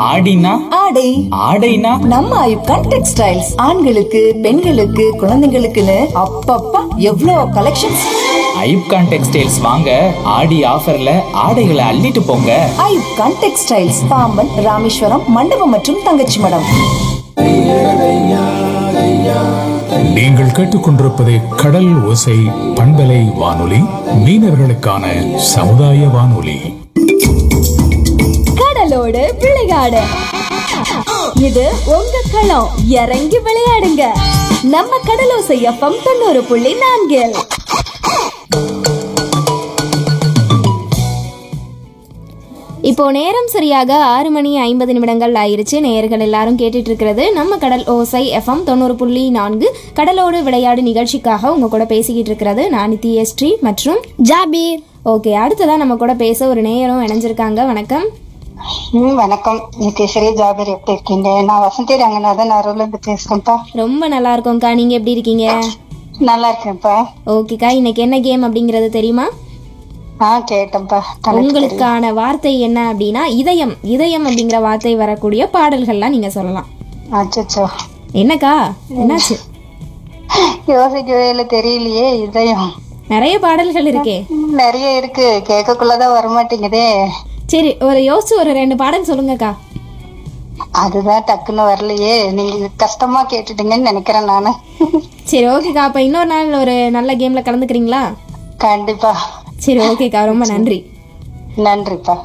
ஆடினா ஆடை ஆடைனா நம்ம ஐப்கான் டெக்ஸ்டைல்ஸ் ஆண்களுக்கு பெண்களுக்கு குழந்தைங்களுக்குன்னு அப்பப்பா எவ்வளோ கலெக்ஷன்ஸ் ஐப்கான் டெக்ஸ்டைல்ஸ் வாங்க ஆடி ஆஃபர்ல ஆடைகளை அள்ளிட்டு போங்க ஐப்கான் டெக்ஸ்டைல்ஸ் பாம்பன் ராமேஸ்வரம் மண்டபம் மற்றும் தங்கச்சி மடம் நீங்கள் கேட்டுக்கொண்டிருப்பது கடல் ஓசை பண்பலை வானொலி மீனவர்களுக்கான சமுதாய வானொலி கடலோடு விளையாடு இது உங்க களம் இறங்கி விளையாடுங்க நம்ம கடலோசை எஃப்எம் தொண்ணூறு புள்ளி நான்கில் இப்போ நேரம் சரியாக ஆறு மணி ஐம்பது நிமிடங்கள் ஆயிருச்சு நேயர்கள் எல்லாரும் கேட்டுட்டு இருக்கிறது நம்ம கடல் ஓசை எஃப்எம் தொண்ணூறு புள்ளி நான்கு கடலோடு விளையாடு நிகழ்ச்சிக்காக உங்க கூட பேசிக்கிட்டு இருக்கிறது நான் நித்யஸ்ரீ மற்றும் ஜாபீர் ஓகே அடுத்ததான் நம்ம கூட பேச ஒரு நேயரும் இணைஞ்சிருக்காங்க வணக்கம் ம் வணக்கம் நித்யஸ்ரீ ஜாபீர் எப்படி இருக்கீங்க நான் வசந்தி ரங்கநாதன் அருள்ல இருந்து பேசுறேன்ப்பா ரொம்ப நல்லா இருக்கோம்க்கா நீங்க எப்படி இருக்கீங்க நல்லா இருக்கேன்ப்பா ஓகேக்கா இன்னைக்கு என்ன கேம் அப்படிங்கிறது தெரியுமா ஆ கேட்டேன்ப்பா தலைப்பு தெரியும். உங்களுக்கான வார்த்தை என்ன அப்படின்னா இதயம் இதயம் அப்படிங்கிற வார்த்தை வரக்கூடிய பாடல்கள்லாம் நீங்க சொல்லலாம் அச்சச்சோ என்னக்கா என்னாச்சு யோசிக்கவே இல்லை தெரியலையே இதயம் நிறைய பாடல்கள் இருக்கே நிறைய இருக்கு கேட்கக்குள்ளதான் வரமாட்டேங்குதே சரி ஒரு யோசிச்சு ஒரு ரெண்டு பாடல் சொல்லுங்கக்கா அதுதான் டக்குன்னு வரலையே நீங்க கஷ்டமா கேட்டுட்டீங்கன்னு நினைக்கிறேன் நானு சரி ஓகேக்கா அப்ப இன்னொரு நாள் ஒரு நல்ல கேம்ல கலந்துக்கிறீங்களா கண்டிப்பா சரி ஓகேக்கா ரொம்ப நன்றி நன்றிப்பா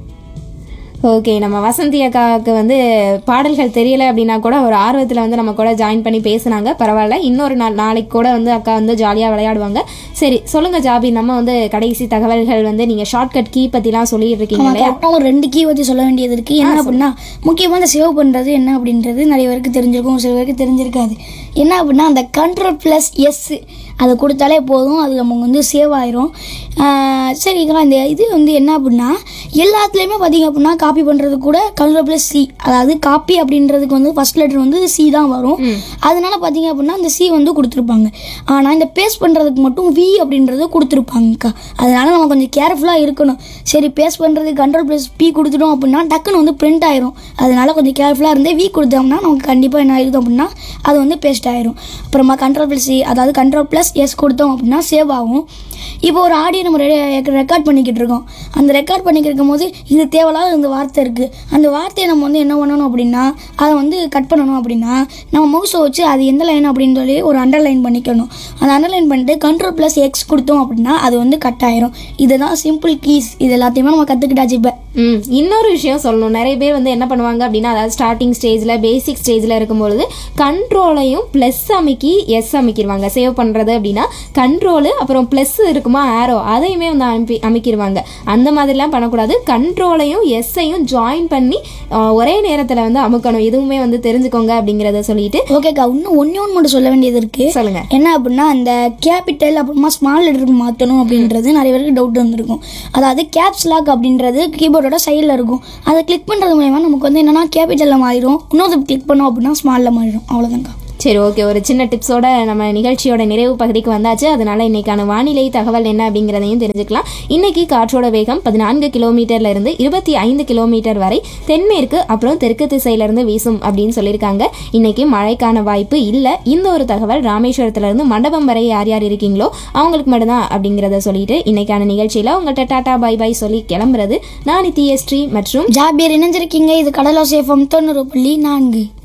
ஓகே நம்ம வசந்தி அக்காவுக்கு வந்து பாடல்கள் தெரியல அப்படின்னா கூட ஒரு ஆர்வத்தில் வந்து நம்ம கூட ஜாயின் பண்ணி பேசுனாங்க பரவாயில்ல இன்னொரு நாள் நாளைக்கு கூட வந்து அக்கா வந்து ஜாலியாக விளையாடுவாங்க சரி சொல்லுங்க ஜாபி நம்ம வந்து கடைசி தகவல்கள் வந்து நீங்கள் ஷார்ட்கட் கீ பற்றிலாம் சொல்லிட்டு இருக்கீங்க இல்லையா கரெக்டாக ஒரு ரெண்டு கீ பற்றி சொல்ல வேண்டியது இருக்குது என்ன அப்படின்னா முக்கியமாக இந்த சேவ் பண்ணுறது என்ன அப்படின்றது நிறைய பேருக்கு தெரிஞ்சிருக்கும் சில பேருக்கு தெரிஞ்சிருக்காது என்ன அப்படின்னா அந்த கண்ட்ரோல் ப்ளஸ் எஸ் அதை கொடுத்தாலே போதும் அது நமக்கு வந்து சேவ் ஆயிரும் ஆஹ் சரிக்கா இந்த இது வந்து என்ன அப்படின்னா எல்லாத்துலேயுமே பார்த்தீங்க அப்படின்னா காப்பி பண்ணுறது கூட கண்ட்ரோல் ப்ளஸ் சி அதாவது காப்பி அப்படின்றதுக்கு வந்து ஃபர்ஸ்ட் லெட்டர் வந்து சி தான் வரும் அதனால பார்த்தீங்க அப்படின்னா இந்த சி வந்து கொடுத்துருப்பாங்க ஆனால் இந்த பேஸ்ட் பண்ணுறதுக்கு மட்டும் வி அப்படின்றது கொடுத்துருப்பாங்கக்கா அதனால நம்ம கொஞ்சம் கேர்ஃபுல்லாக இருக்கணும் சரி பேஸ்ட் பண்ணுறதுக்கு கண்ட்ரோல் ப்ளஸ் பி கொடுத்துட்டோம் அப்படின்னா டக்குன்னு வந்து பிரிண்ட் ஆயிரும் அதனால கொஞ்சம் கேர்ஃபுல்லாக இருந்து வி கொடுத்தோம்னா நமக்கு கண்டிப்பாக என்ன ஆயிடுது அப்படின்னா அது வந்து பேஸ்ட் ஆயிரும் அப்புறமா கண்ட்ரோல் ப்ளஸ் சி அதாவது கண்ட்ரோல் ப்ளஸ் எஸ் கொடுத்தோம் அப்படின்னா சேவ் ஆகும் இப்போ ஒரு ஆடியோ நம்ம ரெக்கார்ட் பண்ணிக்கிட்டு இருக்கோம் அந்த ரெக்கார்ட் பண்ணிக்கிட்டு இருக்கும்போது இது தேவையில்லாத இந்த வார்த்தை இருக்குது அந்த வார்த்தையை நம்ம வந்து என்ன பண்ணணும் அப்படின்னா அதை வந்து கட் பண்ணணும் அப்படின்னா நம்ம மவுஸை வச்சு அது எந்த லைன் அப்படின்னு சொல்லி ஒரு அண்டர்லைன் பண்ணிக்கணும் அந்த அண்டர்லைன் பண்ணிட்டு கண்ட்ரோல் ப்ளஸ் எக்ஸ் கொடுத்தோம் அப்படின்னா அது வந்து கட் ஆயிரும் இதுதான் சிம்பிள் கீஸ் இது எல்லாத்தையுமே நம்ம கற்றுக்கிட்டாச்சு இப்போ ம் இன்னொரு விஷயம் சொல்லணும் நிறைய பேர் வந்து என்ன பண்ணுவாங்க அப்படின்னா அதாவது ஸ்டார்டிங் ஸ்டேஜில் பேசிக் ஸ்டேஜில் இருக்கும்பொழுது கண்ட்ரோலையும் ப்ளஸ் அமைக்கி எஸ் அமைக்கிடுவாங்க சேவ் பண்ணுறது அப்படின்னா கண்ட்ரோலு அப்புறம் ப்ளஸ் இருக்குமா ஆரோ அதையுமே வந்து அமைப்பி அமைக்கிடுவாங்க அந்த மாதிரிலாம் பண்ணக்கூடாது கண்ட்ரோலையும் எஸ்ஸையும் ஜாயின் பண்ணி ஆஹ், ஒரே நேரத்தில் வந்து அமுக்கணும் எதுவுமே வந்து தெரிஞ்சுக்கோங்க அப்படிங்கிறத சொல்லிட்டு ஓகேக்கா இன்னும் ஒன்றே ஒன்று மட்டும் சொல்ல வேண்டியது இருக்குது சொல்லுங்க என்ன அப்படின்னா அந்த கேபிட்டல் அப்புறமா ஸ்மால் லெட்டருக்கு மாற்றணும் அப்படின்றது நிறைய பேருக்கு டவுட் வந்திருக்கும் அதாவது கேப்ஸ் லாக் அப்படின்றது கீபோர்டோட சைடில் இருக்கும் அதை கிளிக் பண்ணுறது மூலயமா நமக்கு வந்து என்னன்னா கேபிட்டலில் மாறிடும் இன்னொரு கிளிக் பண்ணோம் அப்படின்னா ஸ்மாலில் மாறிடும் அவ்வளோதான்க்கா சரி ஓகே ஒரு சின்ன டிப்ஸோட நம்ம நிகழ்ச்சியோட நிறைவு பகுதிக்கு வந்தாச்சு அதனால இன்னைக்கான வானிலை தகவல் என்ன அப்படிங்கிறதையும் தெரிஞ்சுக்கலாம் இன்னைக்கு காற்றோட வேகம் பதினான்கு கிலோமீட்டர்ல இருந்து இருபத்தி ஐந்து கிலோமீட்டர் வரை தென்மேற்கு அப்புறம் தெற்கு திசையில இருந்து வீசும் அப்படின்னு சொல்லியிருக்காங்க இன்னைக்கு மழைக்கான வாய்ப்பு இல்லை இந்த ஒரு தகவல் ராமேஸ்வரத்துல இருந்து மண்டபம் வரை யார் யார் இருக்கீங்களோ அவங்களுக்கு மட்டும்தான் அப்படிங்கிறத சொல்லிட்டு இன்னைக்கான நிகழ்ச்சியில உங்கள்கிட்ட டாடா பை பை சொல்லி கிளம்புறது நான் நித்யஸ்ரீ மற்றும் ஜாபியர் இணைஞ்சிருக்கீங்க இது கடலோசேஃபம் தொண்ணூறு புள்ளி நான்கு